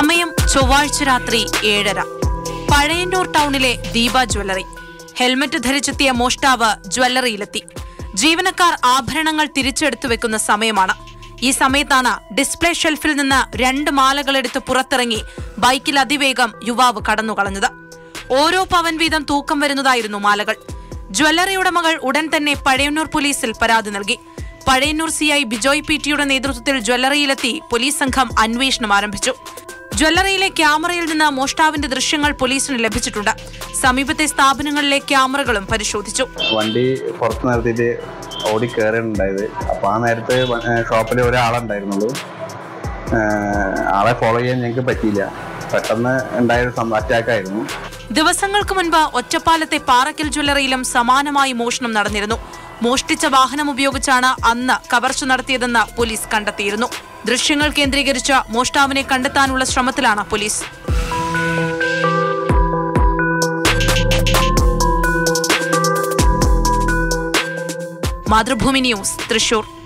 സമയം ചൊവ്വാഴ്ച രാത്രി ഏഴര പഴയന്നൂർ ടൗണിലെ ദീപ ജ്വല്ലറി ഹെൽമറ്റ് ധരിച്ചെത്തിയ മോഷ്ടാവ് ജ്വല്ലറിയിലെത്തി ജീവനക്കാർ ആഭരണങ്ങൾ തിരിച്ചെടുത്തു വെക്കുന്ന സമയമാണ് ഈ സമയത്താണ് ഡിസ്പ്ലേ ഷെൽഫിൽ നിന്ന് രണ്ട് മാലകളെടുത്ത് പുറത്തിറങ്ങി ബൈക്കിൽ അതിവേഗം യുവാവ് കടന്നുകളഞ്ഞത് ഓരോ പവൻ വീതം തൂക്കം വരുന്നതായിരുന്നു മാലകൾ ജ്വല്ലറി ഉടമകൾ ഉടൻ തന്നെ പഴയന്നൂർ പോലീസിൽ പരാതി നൽകി പഴയന്നൂർ സിഐ ബിജോയ് പി ടിയുടെ നേതൃത്വത്തിൽ ജ്വല്ലറിയിലെത്തി പോലീസ് സംഘം അന്വേഷണം ആരംഭിച്ചു ജ്വല്ലറിയിലെ ക്യാമറയിൽ നിന്ന് മോഷ്ടാവിന്റെ ദൃശ്യങ്ങൾ പോലീസിന് ലഭിച്ചിട്ടുണ്ട് സമീപത്തെ സ്ഥാപനങ്ങളിലെ ക്യാമറകളും പരിശോധിച്ചു വണ്ടി പുറത്ത് നിർത്തിയിട്ട് ഓടി കയറിയിട്ടുണ്ടായത് അപ്പോൾ ആ നേരത്ത് ഷോപ്പിൽ ഒരാളുണ്ടായിരുന്നുള്ളൂ ഏഹ് ആളെ ഫോളോ ചെയ്യാൻ ഞങ്ങൾക്ക് പറ്റിയില്ല പെട്ടെന്ന് ഉണ്ടായൊരു അറ്റാക്കായിരുന്നു ദിവസങ്ങൾക്ക് മുൻപ് ഒറ്റപ്പാലത്തെ പാറക്കൽ ജ്വല്ലറിയിലും സമാനമായി മോഷണം നടന്നിരുന്നു മോഷ്ടിച്ച വാഹനം ഉപയോഗിച്ചാണ് അന്ന് കവർച്ച നടത്തിയതെന്ന് പോലീസ് കണ്ടെത്തിയിരുന്നു ദൃശ്യങ്ങൾ കേന്ദ്രീകരിച്ച് മോഷ്ടാവിനെ കണ്ടെത്താനുള്ള ശ്രമത്തിലാണ് പോലീസ് മാതൃഭൂമി ന്യൂസ് തൃശൂർ